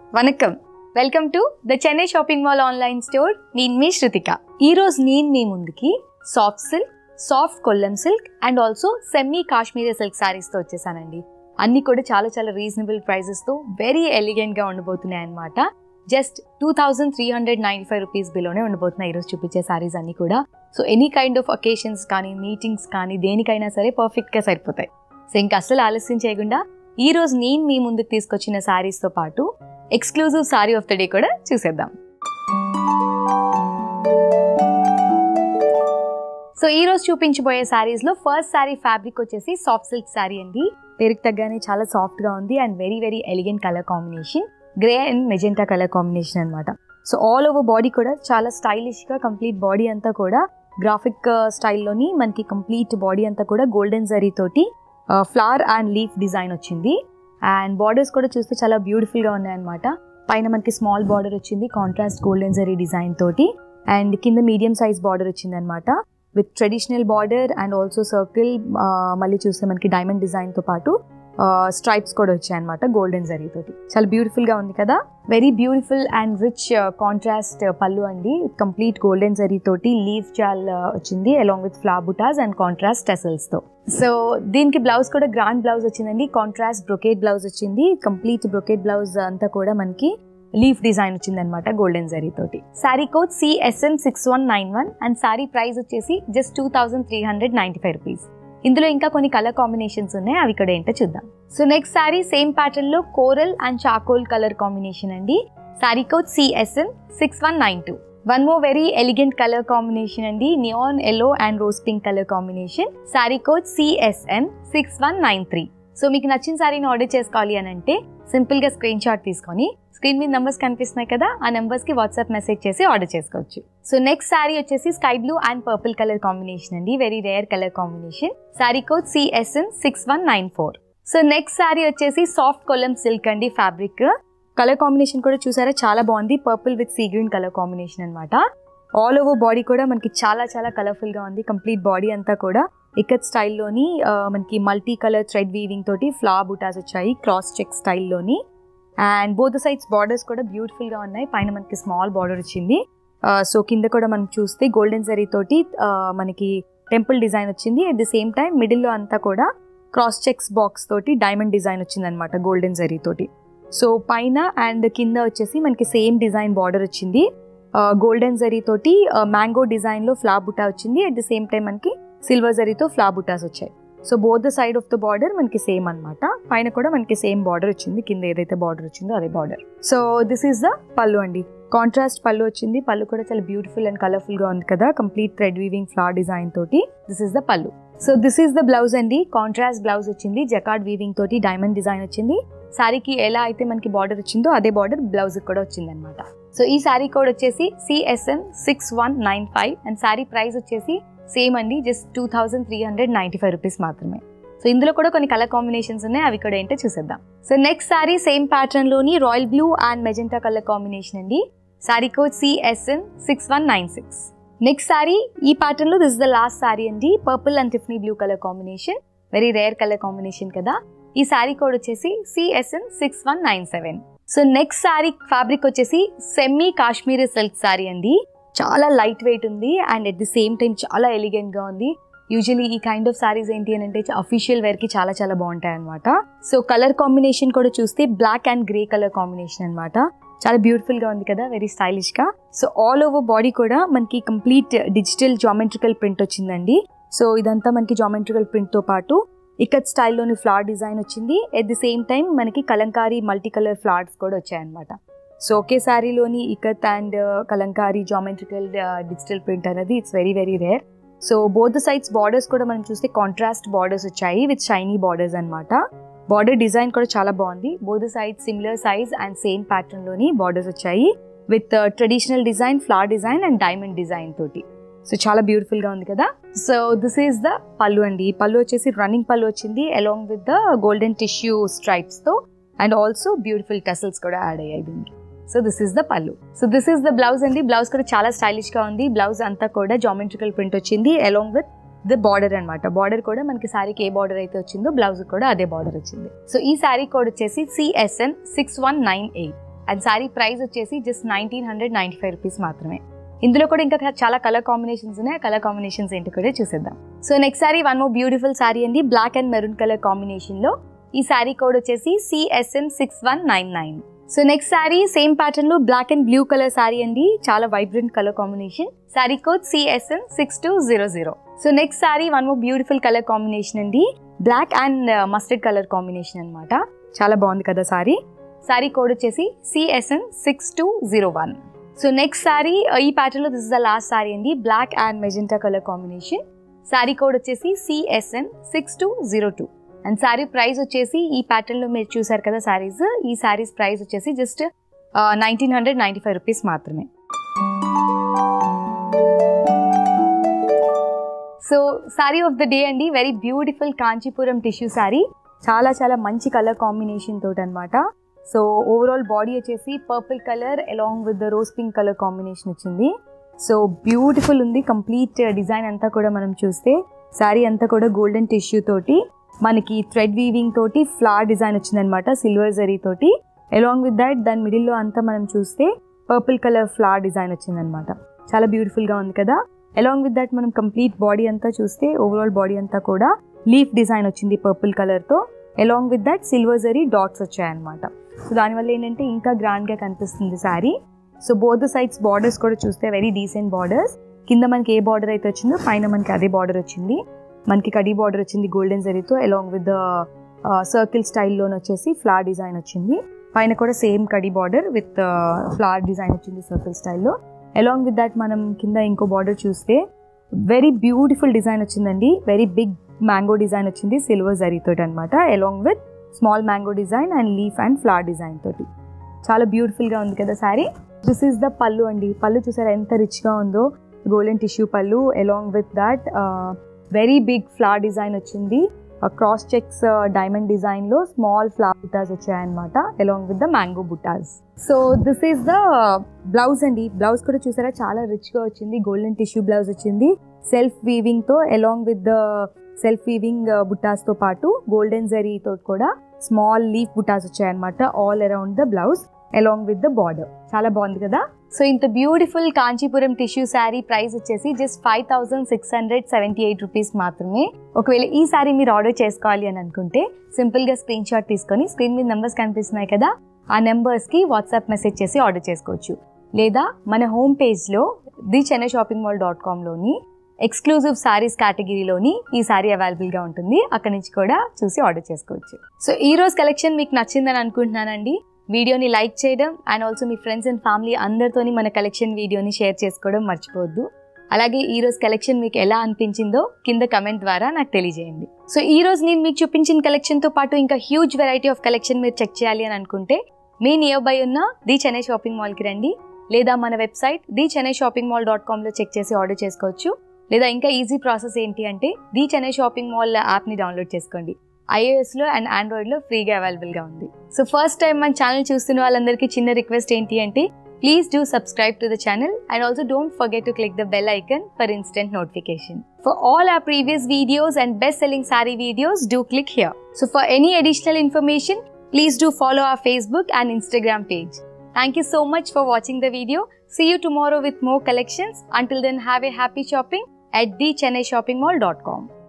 Vanakkam welcome to the Chennai shopping mall online store నేను మీ శృతిక ఈ రోజు నేను మీ ముందుకి soft silk soft Kollam silk and also semi Kashmiri silk సారీస్తో వచ్చేసానండి అన్ని కూడా చాలా చాలా రీజనబుల్ ప్రైజెస్తో వెరీ ఎలిగెంట్గా ఉండబోతున్నాయి అనమాట just two thousand three hundred ninety five rupees బిలోనే ఉండబోతున్నాయి ఈరోజు చూపించే సారీస్ అన్ని కూడా so any kind of occasions కానీ మీటింగ్స్ కానీ దేనికైనా సరే పర్ఫెక్ట్గా సరిపోతాయి సో ఇంకా అస్సలు ఆలస్యం చేయకుండా ఈ రోజు నేను మీ ముందుకు తీసుకొచ్చిన సారీస్తో పాటు exclusive sari of the day కూడా చూసేద్దాం సో ఈ రోజు చూపించబోయే సారీస్ లో ఫస్ట్ సారీ ఫ్యాబ్రిక్ వచ్చేసి సాఫ్ట్ సిల్క్ సారీ అండి పేరుకి తగ్గగానే చాలా సాఫ్ట్ గా ఉంది and very very elegant colour combination grey and magenta colour combination అనమాట సో ఆల్ ఓవర్ బాడీ కూడా చాలా స్టైలిష్ గా కంప్లీట్ బాడీ అంతా కూడా గ్రాఫిక్ స్టైల్లోని మనకి కంప్లీట్ బాడీ అంతా కూడా గోల్డెన్ జరీ తోటి ఫ్లవర్ అండ్ లీఫ్ డిజైన్ వచ్చింది అండ్ బార్డర్స్ కూడా చూస్తే చాలా బ్యూటిఫుల్గా ఉన్నాయన్నమాట పైన మనకి స్మాల్ బార్డర్ వచ్చింది కాంట్రాస్ట్ గోల్డెన్ జరీ డిజైన్ తోటి అండ్ కింద మీడియం సైజ్ బార్డర్ వచ్చింది అనమాట with traditional border and also circle మళ్ళీ చూస్తే మనకి డైమండ్ డిజైన్తో పాటు స్ట్రైప్స్ కూడా వచ్చాయన్నమాట గోల్డెన్ జరీ తోటి చాలా బ్యూటిఫుల్గా ఉంది కదా very beautiful and rich contrast pallu అండి కంప్లీట్ గోల్డెన్ జరీ తోటి లీఫ్ జాల్ వచ్చింది along with flower butas and contrast tassels తో సో దీనికి బ్లౌజ్ కూడా గ్రాండ్ బ్లౌజ్ వచ్చిందండి కాంట్రాస్ట్ బ్రొకేట్ బ్లౌజ్ వచ్చింది కంప్లీట్ బ్రొకేట్ బ్లౌజ్ అంతా కూడా మనకి లీఫ్ డిజైన్ వచ్చింది అనమాట గోల్డెన్ జరీ తోటి sari code CSN six one nine one and sari price వచ్చేసి just two thousand three hundred ninety five rupees ఇందులో ఇంకా కొన్ని కలర్ కాంబినేషన్స్ ఉన్నాయి అవి ఇక్కడ ఏంటో చూద్దాం so next sari same pattern లో coral and charcoal colour combination అండి sari code CSN six one nine two one more very elegant colour combination అండి neon yellow and rose pink colour combination sari code CSN six one nine three so మీకు నచ్చిన శారీని order చేసుకోవాలి అని అంటే simple గా screenshot తీసుకొని స్క్రీన్ మీద నంబర్స్ కనిపిస్తున్నాయి కదా ఆ నెంబర్స్ కి వాట్సాప్ మెసేజ్ చేసి ఆర్డర్ చేసుకోవచ్చు సో నెక్స్ట్ శారీ వచ్చేసి sky blue and purple colour combination అండి very rare colour combination sari code CSN six one nine four so next sari వచ్చేసి సాఫ్ట్ కొలం సిల్క్ అండి ఫ్యాబ్రిక్ కలర్ కాంబినేషన్ కూడా చూసారా చాలా బాగుంది purple with sea green colour combination అనమాట all over body కూడా మనకి చాలా చాలా కలర్ఫుల్ గా ఉంది కంప్లీట్ బాడీ అంతా కూడా ఇకత్ స్టైల్లోని మనకి మల్టీ కలర్ థ్రెడ్ వీవింగ్ తోటి ఫ్లవర్ బుటాస్ వచ్చాయి క్రాస్ చెక్ స్టైల్లోని అండ్ బోత్ సైడ్స్ బార్డర్స్ కూడా బ్యూటిఫుల్గా ఉన్నాయి పైన మనకి స్మాల్ బార్డర్ వచ్చింది సో కింద కూడా మనం చూస్తే గోల్డెన్ జరీ తోటి మనకి టెంపుల్ డిజైన్ వచ్చింది అట్ ది సేమ్ టైం మిడిల్లో అంతా కూడా క్రాస్ చెక్స్ బాక్స్ తోటి డైమండ్ డిజైన్ వచ్చింది అనమాట గోల్డెన్ జరీ తోటి సో పైన అండ్ కింద వచ్చేసి మనకి సేమ్ డిజైన్ బార్డర్ వచ్చింది గోల్డెన్ జరీ తోటి మ్యాంగో డిజైన్లో ఫ్లవర్ బుటా వచ్చింది అట్ ది సేమ్ టైం మనకి సిల్వర్ జరీతో ఫ్లవర్ బుటాస్ వచ్చాయి so both the side of the border మనకి సేమ్ అనమాట పైన కూడా మనకి సేమ్ బార్డర్ వచ్చింది కింద ఏదైతే బార్డర్ వచ్చిందో అదే border so this is the pallu అండి కాంట్రాస్ట్ పళ్ళు వచ్చింది పళ్ళు కూడా చాలా బ్యూటిఫుల్ అండ్ కలర్ఫుల్ గా ఉంది కదా complete thread weaving flower design తోటి this is the pallu so this is the blouse అండి కాంట్రాస్ట్ బ్లౌజ్ వచ్చింది జకార్డ్ వీవింగ్ తోటి డైమండ్ డిజైన్ వచ్చింది శారీకి ఎలా అయితే మనకి బార్డర్ వచ్చిందో అదే బార్డర్ బ్లౌజ్ కూడా వచ్చింది అనమాట సో ఈ శారీ కోడ్ వచ్చేసి CSN six one nine five and sari price వచ్చేసి సేమ్ అండి just two thousand three hundred ninety five rupees మాత్రమే సో ఇందులో కూడా కొన్ని కలర్ కాంబినేషన్స్ ఉన్నాయి అవి కూడా ఏంటో చూసేద్దాం so next sari same pattern లోని royal blue and magenta colour combination అండి sari code CSN six one nine six next sari ఈ ప్యాటర్న్ లో దిస్ ద లాస్ట్ సారీ అండి purple and Tiffany blue colour combination very rare colour combination కదా ఈ sari code వచ్చేసి CSN six one nine seven so next sari fabric వచ్చేసి semi Kashmiri silk sari అండి చాలా light weight ఉంది and at the same time చాలా elegant గా ఉంది యూజువలీ ఈ కైండ్ ఆఫ్ సారీస్ ఏంటి అని అంటే అఫీషియల్ వేర్ కి చాలా చాలా బాగుంటాయి అనమాట సో కలర్ కాంబినేషన్ కూడా చూస్తే black and grey colour combination అనమాట చాలా బ్యూటిఫుల్ గా ఉంది కదా వెరీ స్టైలిష్ గా సో ఆల్ ఓవర్ బాడీ కూడా మనకి కంప్లీట్ డిజిటల్ జామెట్రికల్ ప్రింట్ వచ్చిందండి సో ఇదంతా మనకి జామెట్రికల్ ప్రింట్ తో పాటు ఇకత్ స్టైల్లోని ఫ్లవర్ డిజైన్ వచ్చింది ఎట్ ది సేమ్ టైం మనకి కలంకారీ మల్టీ కలర్ ఫ్లవర్స్ కూడా వచ్చాయన్నమాట సో ఒకే శారీలోని ikat and Kalamkari geometrical digital print అనేది it's very very rare so both sides borders కూడా మనం చూస్తే కాంట్రాస్ట్ బార్డర్స్ వచ్చాయి విత్ షైనీ బార్డర్స్ అనమాట బార్డర్ డిజైన్ కూడా చాలా బాగుంది both side similar size and same pattern లోని బార్డర్స్ వచ్చాయి with traditional design flower design and diamond design తోటి సో చాలా బ్యూటిఫుల్ గా ఉంది కదా so this is the pallu అండి ఈ పళ్ళు వచ్చేసి రన్నింగ్ పళ్ళు వచ్చింది along with the golden tissue stripes తో అండ్ ఆల్సో బ్యూటిఫుల్ టెసల్స్ కూడా యాడ్ అయ్యాయి దీనికి so this is the pallu so this is the blouse అండి బ్లౌజ్ కూడా చాలా స్టైలిష్ గా ఉంది బ్లౌజ్ అంతా కూడా జామెట్రికల్ ప్రింట్ వచ్చింది అలాంగ్ విత్ ద బార్డర్ అనమాట బార్డర్ కూడా మనకి శారీకి ఏ బార్డర్ అయితే వచ్చిందో బ్లౌజ్ కూడా అదే బార్డర్ వచ్చింది సో ఈ శారీ కోడ్ వచ్చేసి CSN six one nine eight and sari price వచ్చేసి just nineteen hundred ninety five rupees మాత్రమే ఇందులో కూడా ఇంకా చాలా కలర్ కాంబినేషన్స్ ఉన్నాయి ఆ కలర్ కాంబినేషన్స్ ఏంటి కూడా చూసేద్దాం so next sari one more beautiful sari అండి బ్లాక్ అండ్ మెరూన్ కలర్ కాంబినేషన్లో ఈ శారీ కోడ్ వచ్చేసి CSN six one nine nine so next sari same pattern లో black and blue colour sari అండి చాలా vibrant colour combination sari code CSN six two zero zero so next sari one more beautiful colour combination అండి black and mustard colour combination అనమాట చాలా బాగుంది కదా sari sari code వచ్చేసి CSN six two zero one so next sari ఈ pattern లో this is the last sari అండి black and magenta colour combination sari code వచ్చేసి CSN six two zero two and sari price వచ్చేసి ఈ ప్యాటర్న్ లో మీరు చూసారు కదా శారీస్ ఈ శారీస్ ప్రైస్ వచ్చేసి just nineteen hundred ninety five rupees మాత్రమే so sari of the day అండి very beautiful Kanchipuram tissue sari చాలా చాలా మంచి కలర్ కాంబినేషన్ తోటి అనమాట సో ఓవరాల్ బాడీ వచ్చేసి purple colour along with the rose pink colour combination వచ్చింది సో బ్యూటిఫుల్ ఉంది కంప్లీట్ డిజైన్ అంతా కూడా మనం చూస్తే శారీ అంతా కూడా గోల్డెన్ టిష్యూ తోటి మనకి థ్రెడ్ వీవింగ్ తోటి ఫ్లవర్ డిజైన్ వచ్చిందనమాట సిల్వర్ జరీ తోటి అలాంగ్ విత్ దాట్ దాని మిడిల్లో అంతా మనం చూస్తే పర్పుల్ కలర్ ఫ్లవర్ డిజైన్ వచ్చిందనమాట చాలా బ్యూటిఫుల్గా ఉంది కదా అలాంగ్ విత్ దట్ మనం కంప్లీట్ బాడీ అంతా చూస్తే ఓవరాల్ బాడీ అంతా కూడా లీఫ్ డిజైన్ వచ్చింది పర్పుల్ కలర్తో along with that silver zari dots వచ్చాయన్నమాట సో దానివల్ల ఏంటంటే ఇంకా గ్రాండ్గా కనిపిస్తుంది sari so both sides borders కూడా చూస్తే వెరీ డీసెంట్ బార్డర్స్ కింద మనకి ఏ బార్డర్ అయితే వచ్చిందో పైన మనకి అదే బార్డర్ వచ్చింది మనకి కడీ బార్డర్ వచ్చింది గోల్డెన్ జరీతో అలాంగ్ విత్ ద సర్కిల్ స్టైల్లోనే వచ్చేసి ఫ్లవర్ డిజైన్ వచ్చింది పైన కూడా సేమ్ కడీ బార్డర్ విత్ ఫ్లవర్ డిజైన్ వచ్చింది సర్కిల్ స్టైల్లో అలాంగ్ విత్ దట్ మనం కింద ఇంకో బార్డర్ చూస్తే వెరీ బ్యూటిఫుల్ డిజైన్ వచ్చిందండి వెరీ బిగ్ మ్యాంగో డిజైన్ వచ్చింది సిల్వర్ జరీతో అనమాట along with small mango design and leaf and flower design తోటి చాలా బ్యూటిఫుల్గా ఉంది కదా sari this is the pallu అండి పళ్ళు చూసారా ఎంత రిచ్గా ఉందో golden tissue pallu along with that very big flower design వచ్చింది క్రాస్ చెక్స్ డైమండ్ డిజైన్లో స్మాల్ ఫ్లవర్ బుటాస్ వచ్చాయన్నమాట అలాంగ్ విత్ ద మ్యాంగో బుటాస్ so this is the blouse అండి బ్లౌజ్ కూడా చూసారా చాలా రిచ్గా వచ్చింది గోల్డెన్ టిష్యూ బ్లౌజ్ వచ్చింది సెల్ఫ్ వీవింగ్తో along with the self weaving బుటాస్తో పాటు గోల్డెన్ జరీతో కూడా స్మాల్ లీఫ్ బుటాస్ వచ్చాయన్నమాట all around the blouse along with the border చాలా బాగుంది కదా సో ఇంత beautiful Kanchipuram tissue sari price వచ్చేసి just five thousand six hundred seventy eight rupees మాత్రమే ఒకవేళ ఈ శారీ మీరు ఆర్డర్ చేసుకోవాలి అని అనుకుంటే సింపుల్గా స్క్రీన్ షాట్ తీసుకొని స్క్రీన్ మీద నెంబర్స్ కనిపిస్తున్నాయి కదా ఆ నెంబర్స్కి వాట్సాప్ మెసేజ్ చేసి ఆర్డర్ చేసుకోవచ్చు లేదా మన హోమ్ పేజ్లో the Chennai shopping mall dot కామ్లోని ఎక్స్క్లూజివ్ శారీస్ కేటగిరీలోని ఈ శారీ అవైలబుల్గా ఉంటుంది అక్కడ నుంచి కూడా చూసి ఆర్డర్ చేసుకోవచ్చు సో ఈ రోజు కలెక్షన్ మీకు నచ్చిందని అనుకుంటున్నానండి వీడియోని లైక్ చేయడం అండ్ ఆల్సో మీ ఫ్రెండ్స్ అండ్ ఫ్యామిలీ అందరితోని మన కలెక్షన్ వీడియోని షేర్ చేసుకోవడం మర్చిపోవద్దు అలాగే ఈ రోజు కలెక్షన్ మీకు ఎలా అనిపించిందో కింద కమెంట్ ద్వారా నాకు తెలియజేయండి సో ఈ రోజు నేను మీకు చూపించిన కలెక్షన్తో పాటు ఇంకా హ్యూజ్ వెరైటీ ఆఫ్ కలెక్షన్ మీరు చెక్ చేయాలి అని అనుకుంటే మీ నియర్ బై ఉన్న ది చెన్నై షాపింగ్ మాల్కి రండి లేదా మన website the Chennai shopping mall dot కామ్లో చెక్ చేసి ఆర్డర్ చేసుకోవచ్చు లేదా ఇంకా ఈజీ ప్రాసెస్ ఏంటి అంటే ది చెన్నై షాపింగ్ మాల్ యాప్ని డౌన్లోడ్ చేసుకోండి ఐఓఎస్లో అండ్ ఆండ్రాయిడ్లో ఫ్రీగా అవైలబుల్గా ఉంది సో ఫస్ట్ టైం మన ఛానల్ చూస్తున్న వాళ్ళందరికీ చిన్న రిక్వెస్ట్ ఏంటి అంటే please do subscribe to the channel and also don't forget to click the bell icon for instant notification for all our previous videos and best-selling saree videos, do click here. So for any additional information, please do follow our Facebook and Instagram page. Thank you so much for watching the video. See you tomorrow with more collections. Until then, have a happy shopping at thechennai shopping mall.com.